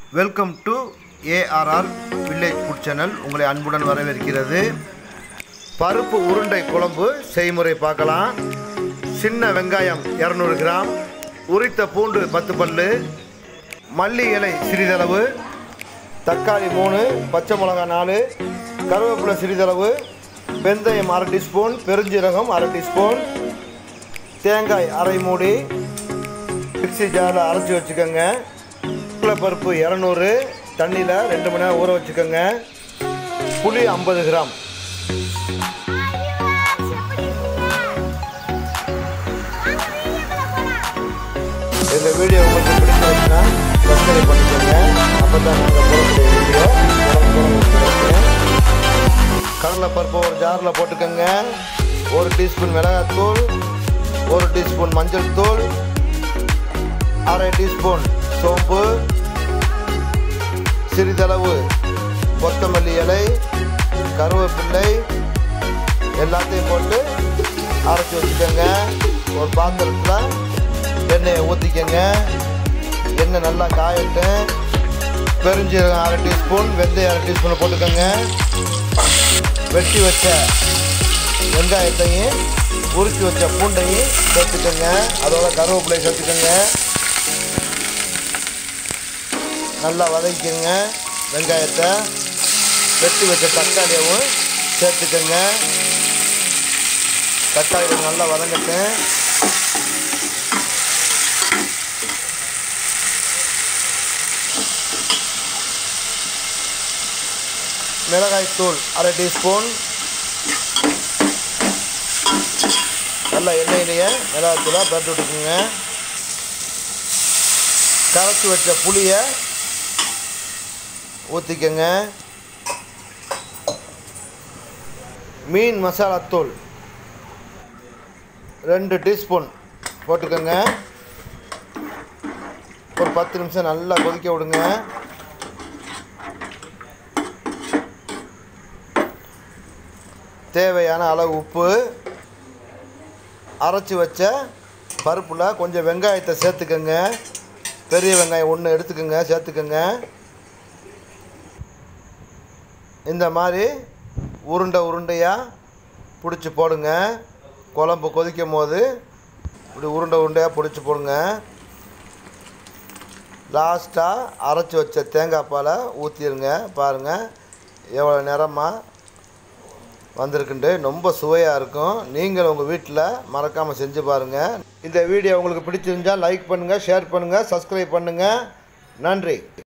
welcome to ARR village food channel உங்களை அன்புடன் வரவேற்கிறது பருப்பு உருண்டை குழம்பு செய்முறை பார்க்கலாம் சின்ன வெங்காயம் இரநூறு கிராம் உரித்த பூண்டு பத்து பல்லு மல்லி இலை சிறிதளவு தக்காளி மூணு பச்சை மிளகாய் நாலு கருவேப்பிலை சிறிதளவு வெந்தயம் அரை டீஸ்பூன் பெருஞ்சீரகம் அரை டீஸ்பூன் தேங்காய் அரை மூடி மிக்ஸி ஜாரில் அரைச்சி வச்சுக்கோங்க பருப்பு இரநூறு தண்ணியில் ரெண்டு மணி நேரம் ஊற வச்சுக்கோங்க புளி ஐம்பது கிராம் இந்த வீடியோ உங்களுக்கு பிடிச்சிருந்துச்சுன்னா சப்ஸ்கிரைப் பண்ணிக்கோங்க அப்போ தான் நாங்கள் போடக்கூடிய வீடியோ கடலைப்பருப்பு ஒரு ஜாரில் போட்டுக்கோங்க ஒரு டீஸ்பூன் மிளகாத்தூள் ஒரு டீஸ்பூன் மஞ்சள் தூள் அரை டீஸ்பூன் சோம்பு சிறிதளவு கொத்தமல்லி இலை கருவேப்பிள்ளை எல்லாத்தையும் போட்டு அரைச்சி வச்சுக்கோங்க ஒரு பாத்திரத்தில் எண்ணெயை ஊற்றிக்கோங்க எண்ணெய் நல்லா காயட்டும் பெருஞ்சீரகம் அரை டீஸ்பூன் வெந்தயம் அரை டீஸ்பூன் போட்டுக்கோங்க வெட்டி வச்ச வெங்காயத்தையும் உரிச்சு வச்ச பூண்டையும் சேர்த்துக்கோங்க அதோட கருவேப்பிலை சேர்த்துக்கோங்க நல்லா வதக்கிக்கோங்க வெங்காயத்தை வெட்டி வச்ச தக்காளியவும் சேர்த்துக்கோங்க தக்காளி நல்லா வதங்கட்டும் மிளகாய் தூள் அரை டீஸ்பூன் நல்லா எண்ணெயிலேயே மிளகாய் தூளாக பரட்டி விட்டுக்குங்க கரைச்சி வச்ச புளியை ஊற்றிக்கங்க மீன் மசாலாத்தூள் ரெண்டு டீஸ்பூன் போட்டுக்கோங்க ஒரு பத்து நிமிஷம் நல்லா கொதிக்க விடுங்க தேவையான அளவு உப்பு அரைச்சி வச்ச பருப்பில் கொஞ்சம் வெங்காயத்தை சேர்த்துக்கோங்க பெரிய வெங்காயம் ஒன்று எடுத்துக்கோங்க சேர்த்துக்கோங்க இந்த மாதிரி உருண்டை உருண்டையாக பிடிச்சி போடுங்க குழம்பு கொதிக்கும் போது இப்படி உருண்டை உருண்டையாக பிடிச்சி போடுங்க லாஸ்ட்டாக அரைச்சி வச்ச தேங்காய் பாலை ஊற்றிடுங்க பாருங்கள் எவ்வளோ நேரமாக வந்திருக்குண்டு ரொம்ப சுவையாக இருக்கும் நீங்கள் உங்கள் வீட்டில் மறக்காமல் செஞ்சு பாருங்கள் இந்த வீடியோ உங்களுக்கு பிடிச்சிருந்தால் லைக் பண்ணுங்கள் ஷேர் பண்ணுங்கள் சப்ஸ்கிரைப் பண்ணுங்கள் நன்றி